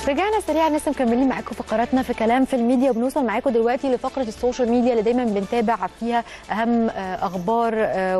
رجعنا سريعا لسه مكملين معاكم فقراتنا في كلام في الميديا وبنوصل معاكم دلوقتي لفقره السوشيال ميديا اللي دايما بنتابع فيها اهم آه، اخبار آه،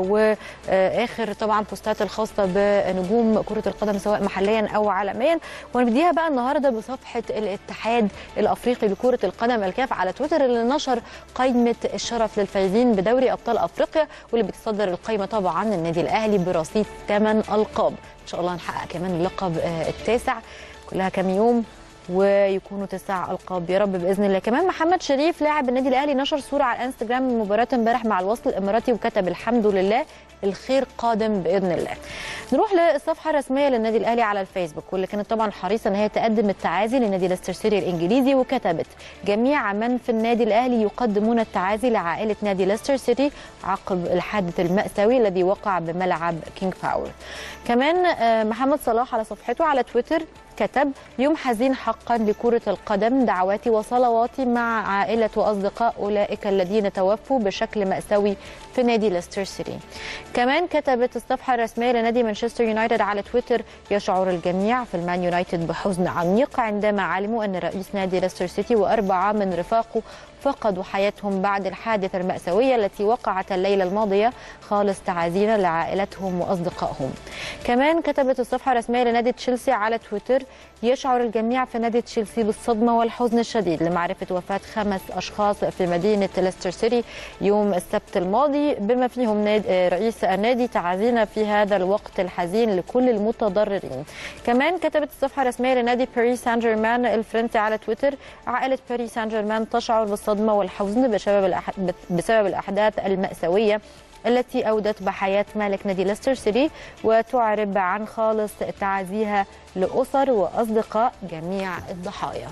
واخر طبعا بوستات الخاصه بنجوم كره القدم سواء محليا او عالميا ونبديها بقى النهارده بصفحه الاتحاد الافريقي لكره القدم الكاف على تويتر اللي نشر قائمه الشرف للفايزين بدوري ابطال افريقيا واللي بتصدر القائمه طبعا النادي الاهلي برصيد 8 القاب ان شاء الله نحقق كمان اللقب آه، التاسع كلها كام يوم ويكونوا تسع القاب يا رب باذن الله كمان محمد شريف لاعب النادي الاهلي نشر صوره على الانستجرام من مباراه امبارح مع الوصل الاماراتي وكتب الحمد لله الخير قادم باذن الله نروح للصفحه الرسميه للنادي الاهلي على الفيسبوك واللي كانت طبعا حريصه ان هي تقدم التعازي لنادي ليستر سيتي الانجليزي وكتبت جميع من في النادي الاهلي يقدمون التعازي لعائله نادي ليستر سيتي عقب الحادث الماساوي الذي وقع بملعب كينج باور كمان آه، محمد صلاح على صفحته على تويتر كتب يوم حزين حقا لكرة القدم دعواتي وصلواتي مع عائلة وأصدقاء أولئك الذين توفوا بشكل مأساوي في نادي ليستر سيتي كمان كتبت الصفحة الرسمية لنادي مانشستر يونايتد على تويتر يشعر الجميع في المان يونايتد بحزن عميق عندما علموا أن رئيس نادي ليستر سيتي وأربعة من رفاقه فقدوا حياتهم بعد الحادثة المأساوية التي وقعت الليلة الماضية خالص تعازينا لعائلتهم وأصدقائهم كمان كتبت الصفحة الرسمية لنادي تشيلسي على تويتر يشعر الجميع في نادي تشيلسي بالصدمة والحزن الشديد لمعرفة وفاة خمس أشخاص في مدينة ليستر سيتي يوم السبت الماضي بما فيهم ناد- آه، رئيس النادي تعازينا في هذا الوقت الحزين لكل المتضررين كمان كتبت الصفحة الرسمية لنادي باريس سان جيرمان الفرنسي على تويتر عائلة باريس سان جيرمان تشعر بالصدمة والحزن بسبب الأح... بسبب الأحداث المأساوية التي أودت بحياة مالك نادي ليستر سيتي وتعرب عن خالص تعازيها لأسر وأصدقاء جميع الضحايا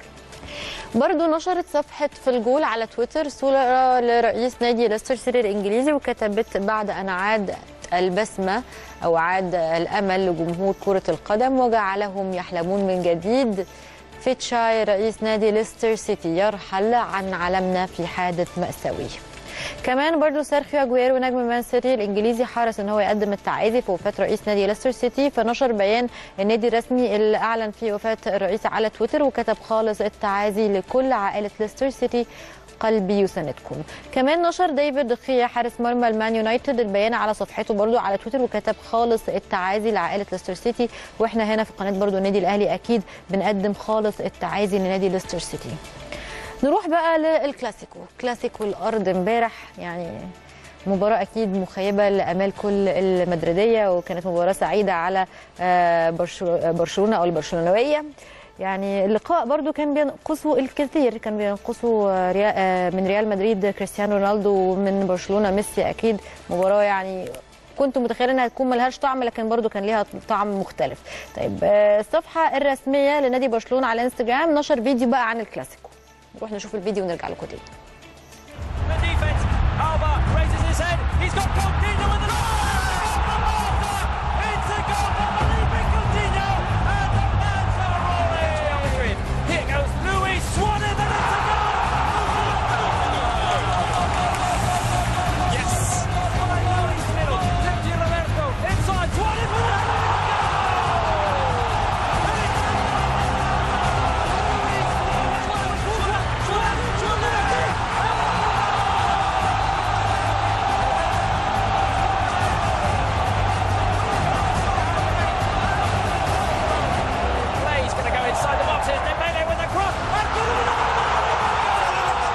برضو نشرت صفحة في الجول على تويتر صورة لرئيس نادي ليستر سيتي الإنجليزي وكتبت بعد أن عاد البسمة أو عاد الأمل لجمهور كرة القدم وجعلهم يحلمون من جديد فيتشاي رئيس نادي ليستر سيتي يرحل عن علمنا في حادث مأساوي كمان برضو سيرخيو اجويرو نجم مان سيتي الانجليزي حرص ان هو يقدم التعازي في وفاه رئيس نادي ليستر سيتي فنشر بيان النادي الرسمي اللي اعلن فيه وفاه الرئيس على تويتر وكتب خالص التعازي لكل عائله ليستر سيتي قلبي يساندكم كمان نشر ديفيد دخيا حارس مرمى المان يونايتد البيان على صفحته برضو على تويتر وكتب خالص التعازي لعائله ليستر سيتي واحنا هنا في قناه برضو النادي الاهلي اكيد بنقدم خالص التعازي لنادي ليستر سيتي نروح بقى للكلاسيكو كلاسيكو الارض امبارح يعني مباراة أكيد مخيبة لأمال كل المدريدية وكانت مباراة سعيدة على آه، برشلو- برشلونة أو البرشلونوية يعني اللقاء برضو كان بينقصه الكثير كان بينقصه آه، ريا- آه، من ريال مدريد كريستيانو رونالدو ومن برشلونة ميسي أكيد مباراة يعني كنت متخيله انها تكون ملهاش طعم لكن برضو كان ليها طعم مختلف طيب آه، الصفحه الرسميه لنادي برشلونه على انستجرام نشر فيديو بقى عن الكلاسيكو نروح نشوف الفيديو ونرجع لكم تاني The defense. Alba raises his head. He's got Coutinho in the It's a goal for Felipe Coutinho, and the fans are roaring. Here goes Luis Suarez, and it's a goal. Yes. Luis middle. Sergio Roberto inside. Suarez with a play. He's going to go inside the box. Here's Dembele with a cross. And good with a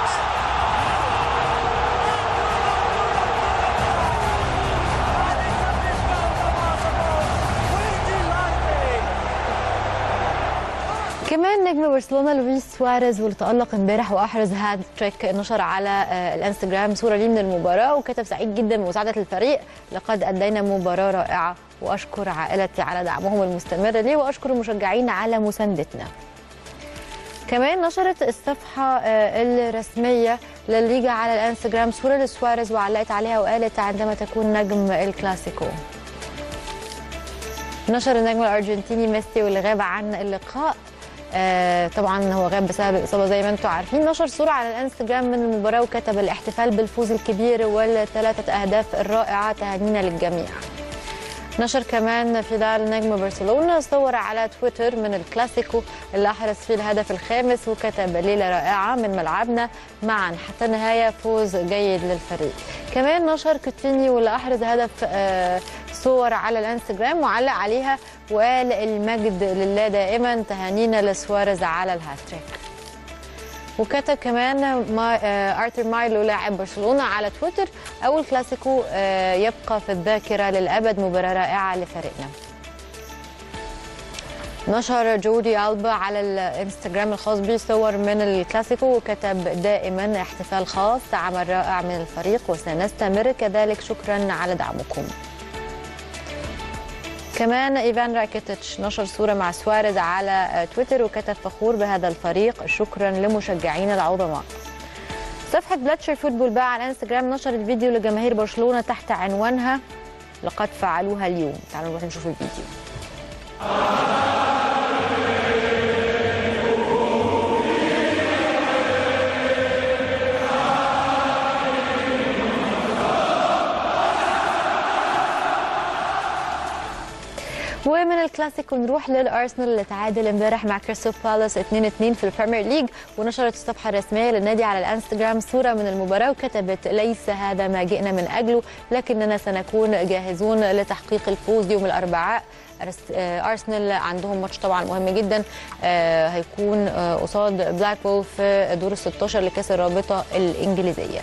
كمان نجم برشلونه لويس سواريز واللي تالق امبارح واحرز هات تريك نشر على آه، الانستجرام صوره ليه من المباراه وكتب سعيد جدا بمساعده الفريق لقد ادينا مباراه رائعه واشكر عائلتي على دعمهم المستمر لي واشكر المشجعين على مساندتنا كمان نشرت الصفحة آه، الرسمية للليجا على الانستجرام صورة لسواريز وعلقت عليها وقالت عندما تكون نجم الكلاسيكو نشر النجم الارجنتيني ميسي واللي غاب عن اللقاء آه طبعا هو غاب بسبب الاصابه زي ما انتم عارفين نشر صوره على الانستجرام من المباراه وكتب الاحتفال بالفوز الكبير والثلاثه اهداف الرائعه تهانينا للجميع نشر كمان فيدال نجم برشلونه صور على تويتر من الكلاسيكو اللي احرز فيه الهدف الخامس وكتب ليله رائعه من ملعبنا معا حتى النهايه فوز جيد للفريق كمان نشر كوتيني واللي احرز هدف آه صور على الانستجرام وعلق عليها وقال المجد لله دائما تهانينا لسواريز على الهاتريك وكتب كمان ما آه ارثر مايلو لاعب برشلونه على تويتر اول كلاسيكو آه يبقى في الذاكره للابد مباراه رائعه لفريقنا نشر جودي ألبا على الانستجرام الخاص به صور من الكلاسيكو وكتب دائما احتفال خاص عمل رائع من الفريق وسنستمر كذلك شكرا على دعمكم كمان ايفان راكيتيتش نشر صوره مع سواريز على تويتر وكتب فخور بهذا الفريق شكرا لمشجعين العظماء صفحه بلاتشر فوتبول بقى على انستجرام نشرت فيديو لجماهير برشلونه تحت عنوانها لقد فعلوها اليوم تعالوا نروح نشوف الفيديو ومن الكلاسيكو نروح للارسنال اللي تعادل امبارح مع كريستال بالاس 2-2 في البريمير ليج ونشرت الصفحه الرسميه للنادي على الانستغرام صوره من المباراه وكتبت ليس هذا ما جئنا من اجله لكننا سنكون جاهزون لتحقيق الفوز يوم الاربعاء ارسنال عندهم ماتش طبعا مهم جدا هيكون قصاد بلاك بول في دور ال 16 لكاس الرابطه الانجليزيه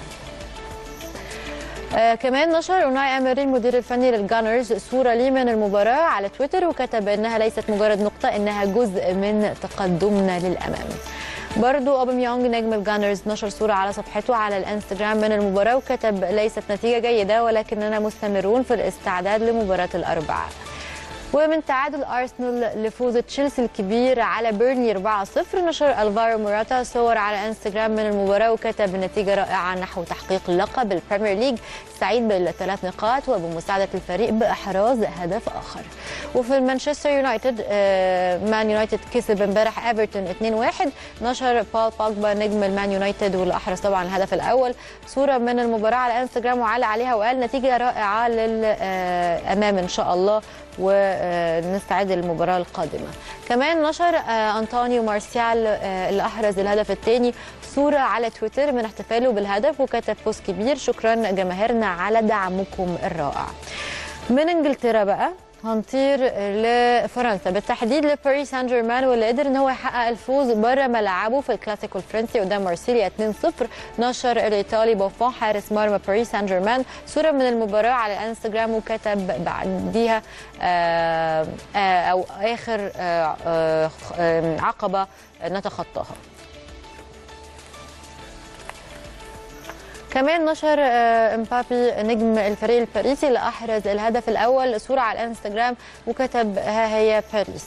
آه كمان نشر اوناي امري المدير الفني للجانرز صوره ليه من المباراه على تويتر وكتب انها ليست مجرد نقطه انها جزء من تقدمنا للامام برضو اوباميونج نجم الجانرز نشر صوره على صفحته على الانستجرام من المباراه وكتب ليست نتيجه جيده ولكننا مستمرون في الاستعداد لمباراه الاربعاء ومن تعادل ارسنال لفوز تشيلسي الكبير على بيرني 4-0 نشر الفارو موراتا صور على انستغرام من المباراه وكتب نتيجه رائعه نحو تحقيق لقب البريمير ليج سعيد بالثلاث نقاط وبمساعده الفريق باحراز هدف اخر وفي مانشستر يونايتد مان يونايتد كسب امبارح ايفرتون 2-1 نشر بول باجبا نجم المان يونايتد واللي احرز طبعا الهدف الاول صوره من المباراه على انستغرام وعلق عليها وقال نتيجه رائعه للامام ان شاء الله ونستعد للمباراه القادمه كمان نشر انطونيو مارسيال اللي احرز الهدف الثاني صوره على تويتر من احتفاله بالهدف وكتب بوست كبير شكرا جماهيرنا على دعمكم الرائع من انجلترا بقى هنطير لفرنسا بالتحديد لباريس سان جيرمان واللي قدر ان هو يحقق الفوز بره ملعبه في الكلاسيكو الفرنسي قدام مارسيليا 2-0 نشر الايطالي بوفون حارس مرمى باريس سان جيرمان صوره من المباراه على الانستجرام وكتب بعديها آآ آآ او اخر آآ عقبه نتخطاها كمان نشر امبابي نجم الفريق الباريسي اللي احرز الهدف الاول صوره على الانستجرام وكتب ها هي باريس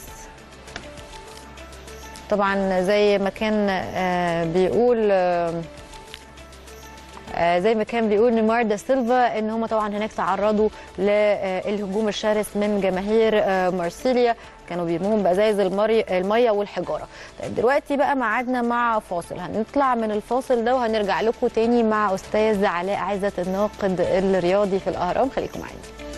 طبعا زي ما كان بيقول زي ما كان بيقول نيمار دا سيلفا ان هم طبعا هناك تعرضوا للهجوم الشرس من جماهير مارسيليا كانوا بيرموهم بازايز الميه والحجاره طيب دلوقتي بقى ميعادنا مع فاصل هنطلع من الفاصل ده وهنرجع لكم تاني مع استاذ علاء عزت الناقد الرياضي في الاهرام خليكم معانا